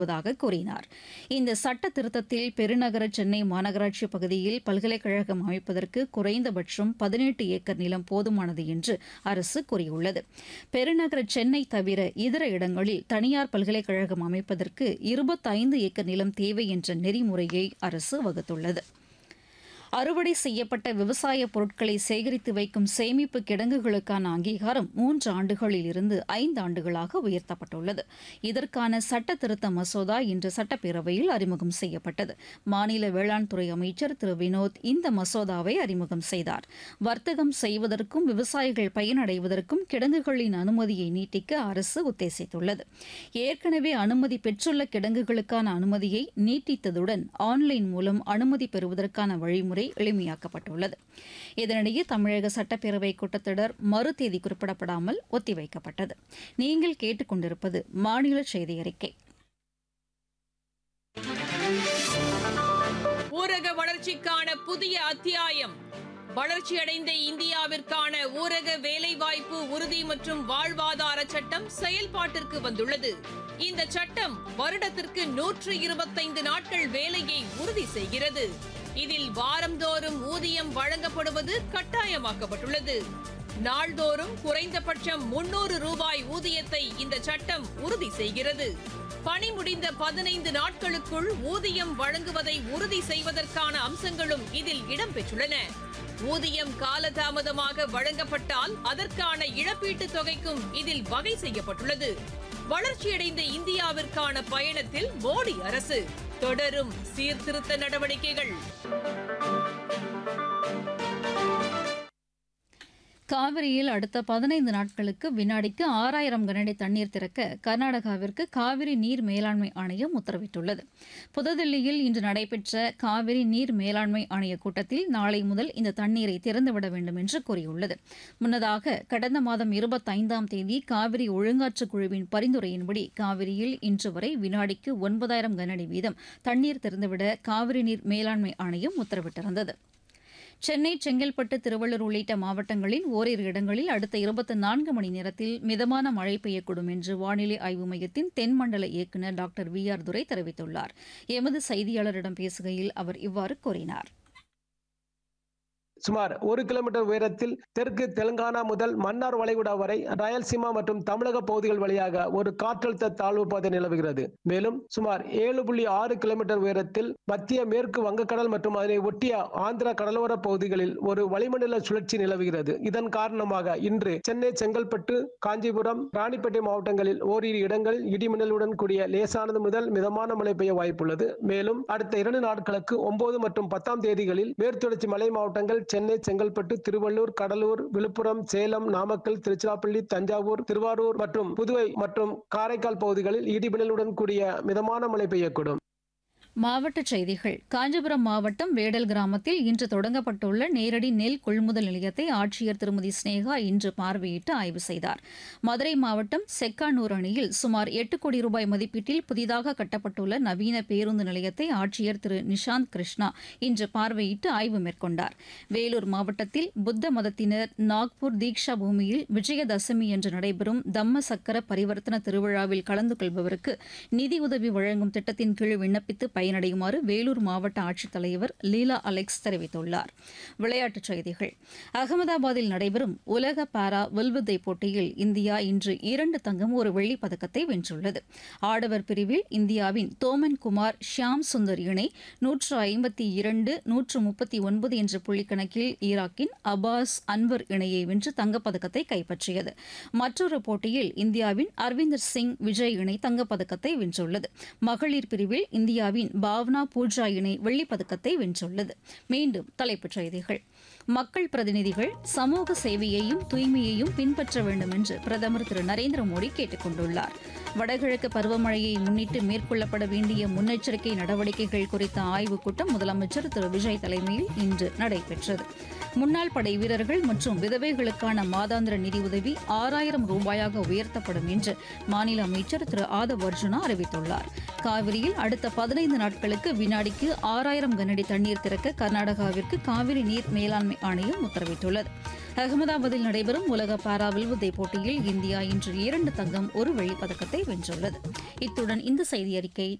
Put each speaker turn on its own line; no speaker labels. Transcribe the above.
வருவதாக கூறினார் இந்த சட்ட திருத்தத்தில் பெருநகர சென்னை மாநகராட்சி பகுதியில் பல்கலைக்கழகம் அமைப்பதற்கு குறைந்தபட்சம் பதினெட்டு ஏக்கர் நிலம் போதுமானது என்று அரசு கூறியுள்ளது பெருநகர சென்னை தவிர இதர இடங்களில் தனியார் பல்கலைக்கழகம் அமைப்பதற்கு இருபத்தைந்து ஏக்கர் நிலம் தேவை என்ற நெறிமுறையை அரசு வகுத்துள்ளது அறுவடை செய்யப்பட்ட விவசாய பொருட்களை சேகரித்து வைக்கும் சேமிப்பு கிடங்குகளுக்கான அங்கீகாரம் மூன்று ஆண்டுகளில் இருந்து ஐந்து ஆண்டுகளாக உயர்த்தப்பட்டுள்ளது இதற்கான சட்ட திருத்த மசோதா இன்று சட்டப்பேரவையில் அறிமுகம் செய்யப்பட்டது மாநில வேளாண் துறை அமைச்சர் திரு வினோத் இந்த மசோதாவை அறிமுகம் செய்தார் வர்த்தகம் செய்வதற்கும் விவசாயிகள் பயனடைவதற்கும் கிடங்குகளின் அனுமதியை நீட்டிக்க அரசு உத்தேசித்துள்ளது ஏற்கனவே அனுமதி பெற்றுள்ள கிடங்குகளுக்கான அனுமதியை நீட்டித்ததுடன் ஆன்லைன் மூலம் அனுமதி பெறுவதற்கான வழிமுறை எளிமையாக்கப்பட்டுள்ளது இதனிடையே தமிழக சட்டப்பேரவை கூட்டத்தொடர் மறு தேதி குறிப்பிடப்படாமல் ஒத்திவைக்கப்பட்டது நீங்கள் கேட்டுக்கொண்டிருப்பது மாநில செய்தி அறிக்கை
ஊரக வளர்ச்சிக்கான புதிய அத்தியாயம் வளர்ச்சியடைந்த இந்தியாவிற்கான ஊரக வேலைவாய்ப்பு உறுதி மற்றும் வாழ்வாதார சட்டம் செயல்பாட்டிற்கு வந்துள்ளது இந்த சட்டம் வருடத்திற்கு நூற்று இருபத்தைந்து நாட்கள் வேலையை உறுதி செய்கிறது இதில் வாரந்தோறும் ஊதியம் வழங்கப்படுவது கட்டாயமாக்கப்பட்டுள்ளது நாள்தோறும் குறைந்தபட்சம் முன்னூறு ரூபாய் ஊதியத்தை இந்த சட்டம் உறுதி செய்கிறது பணி முடிந்த பதினைந்து நாட்களுக்குள் ஊதியம் வழங்குவதை உறுதி செய்வதற்கான அம்சங்களும் இதில் இடம்பெற்றுள்ளன ஊதியம் காலதாமதமாக வழங்கப்பட்டால் அதற்கான இழப்பீட்டுத் தொகைக்கும் இதில் வகை செய்யப்பட்டுள்ளது வளர்ச்சியடைந்த இந்தியாவிற்கான பயணத்தில் மோடி அரசு தொடரும் சீர்திருத்த நடவடிக்கைகள்
காவிரியில் அடுத்த பதினைந்து நாட்களுக்கு வினாடிக்கு ஆறாயிரம் கனஅடி தண்ணீர் திறக்க கர்நாடகாவிற்கு காவிரி நீர் மேலாண்மை ஆணையம் உத்தரவிட்டுள்ளது புதுதில்லியில் இன்று நடைபெற்ற காவிரி நீர் மேலாண்மை ஆணைய கூட்டத்தில் நாளை முதல் இந்த தண்ணீரை திறந்துவிட வேண்டும் என்று கூறியுள்ளது முன்னதாக கடந்த மாதம் இருபத்தைந்தாம் தேதி காவிரி ஒழுங்காற்று குழுவின் பரிந்துரையின்படி காவிரியில் இன்று வரை வினாடிக்கு ஒன்பதாயிரம் கனஅடி வீதம் தண்ணீர் திறந்துவிட காவிரி நீர் மேலாண்மை ஆணையம் உத்தரவிட்டிருந்தது சென்னை செங்கல்பட்டு திருவள்ளூர் உள்ளிட்ட மாவட்டங்களில் ஓரிரு இடங்களில் அடுத்த இருபத்தி நான்கு மணி நேரத்தில் மிதமான மழை பெய்யக்கூடும் என்று வானிலை ஆய்வு மையத்தின் தென்மண்டல இயக்குநர் டாக்டர் வி ஆர் துரை தெரிவித்துள்ளார் எமது செய்தியாளரிடம் பேசுகையில் அவர் இவ்வாறு கூறினார்
சுமார் ஒரு கிலோமீட்டர் உயரத்தில் தெற்கு தெலுங்கானா முதல் மன்னார் வளைகுடா வரை ராயல்சீமா மற்றும் தமிழக பகுதிகள் வழியாக ஒரு காற்றழுத்த தாழ்வு பாதை நிலவுகிறது மேலும் சுமார் ஏழு புள்ளி ஆறு கிலோமீட்டர் உயரத்தில் மத்திய மேற்கு வங்கக்கடல் மற்றும் அதனை ஒட்டிய ஆந்திரா கடலோர பகுதிகளில் ஒரு வளிமண்டல சுழற்சி நிலவுகிறது இதன் காரணமாக இன்று சென்னை செங்கல்பட்டு காஞ்சிபுரம் ராணிப்பேட்டை மாவட்டங்களில் ஓரிரு இடங்களில் இடிமின்னலுடன் கூடிய லேசானது முதல் மிதமான மழை பெய்ய வாய்ப்புள்ளது மேலும் அடுத்த இரண்டு நாட்களுக்கு ஒன்பது மற்றும் பத்தாம் தேதிகளில் மேற்குத்தொடர்ச்சி மலை மாவட்டங்கள் சென்னை செங்கல்பட்டு திருவள்ளூர் கடலூர் விழுப்புரம் சேலம் நாமக்கல் திருச்சிராப்பள்ளி தஞ்சாவூர் திருவாரூர் மற்றும் புதுவை மற்றும் காரைக்கால் பகுதிகளில் இடிமின்னலுடன் கூடிய மிதமான மழை பெய்யக்கூடும்
மாவட்டச் செய்திகள் காஞ்சிபுரம் மாவட்டம் வேடல் கிராமத்தில் இன்று தொடங்கப்பட்டுள்ள நேரடி நெல் கொள்முதல் நிலையத்தை ஆட்சியர் திருமதி ஸ்னேகா இன்று பார்வையிட்டு ஆய்வு செய்தார் மதுரை மாவட்டம் செக்கானூர் அணியில் சுமார் எட்டு கோடி ரூபாய் மதிப்பீட்டில் புதிதாக கட்டப்பட்டுள்ள நவீன பேருந்து நிலையத்தை ஆட்சியர் திரு நிஷாந்த் கிருஷ்ணா இன்று பார்வையிட்டு ஆய்வு மேற்கொண்டார் வேலூர் மாவட்டத்தில் புத்த மதத்தினர் நாக்பூர் தீக்ஷா பூமியில் விஜயதசமி என்று நடைபெறும் தம்ம சக்கர பரிவர்த்தன திருவிழாவில் கலந்து கொள்பவருக்கு நிதியுதவி வழங்கும் திட்டத்தின் கீழ் விண்ணப்பித்து பயனடையுமாறு வேலூர் மாவட்ட ஆட்சித்தலைவர் லீலா அலெக்ஸ் தெரிவித்துள்ளார் விளையாட்டுச் செய்திகள் அகமதாபாத்தில் நடைபெறும் உலக பாரா வில்வித்தை போட்டியில் இந்தியா இன்று இரண்டு தங்கம் ஒரு வெள்ளிப் பதக்கத்தை வென்றுள்ளது ஆடவர் பிரிவில் இந்தியாவின் தோமன் குமார் ஷியாம் சுந்தர் இணை நூற்று ஐம்பத்தி இரண்டு நூற்று முப்பத்தி ஒன்பது என்ற புள்ளிக்கணக்கில் ஈராக்கின் அபாஸ் அன்வர் இணையை வென்று தங்கப்பதக்கத்தை கைப்பற்றியது மற்றொரு போட்டியில் இந்தியாவின் அரவிந்தர் சிங் விஜய் இணை தங்கப்பதக்கத்தை வென்றுள்ளது மகளிர் பிரிவில் இந்தியாவின் பாவ்னா பூஜா இணை வெள்ளிப் பதக்கத்தை வென்றுள்ளது மீண்டும் தலைப்புச் செய்திகள் மக்கள் பிரதிநிதிகள் சமூக சேவையையும் தூய்மையையும் பின்பற்ற வேண்டும் என்று பிரதமர் திரு நரேந்திர மோடி கேட்டுக் கொண்டுள்ளார் வடகிழக்கு பருவமழையை முன்னிட்டு மேற்கொள்ளப்பட வேண்டிய முன்னெச்சரிக்கை நடவடிக்கைகள் குறித்த ஆய்வுக் கூட்டம் முதலமைச்சர் திரு விஜய் தலைமையில் இன்று நடைபெற்றது முன்னாள் படை வீரர்கள் மற்றும் விதவைகளுக்கான மாதாந்திர நிதியுதவி ஆறாயிரம் ரூபாயாக உயர்த்தப்படும் என்று மாநில அமைச்சர் திரு ஆதவ் அர்ஜுனா அறிவித்துள்ளார் காவிரியில் அடுத்த பதினைந்து நாட்களுக்கு வினாடிக்கு ஆறாயிரம் கனஅடி தண்ணீர் திறக்க கர்நாடகாவிற்கு காவிரி நீர் மேலாண்மை ஆணையம் உத்தரவிட்டுள்ளது அகமதாபாத்தில் நடைபெறும் உலக பாரா வில்வித்தை போட்டியில் இந்தியா இன்று இரண்டு தங்கம் ஒரு வெள்ளிப் பதக்கத்தை வென்றுள்ளது இத்துடன் இந்த செய்தி அறிக்கை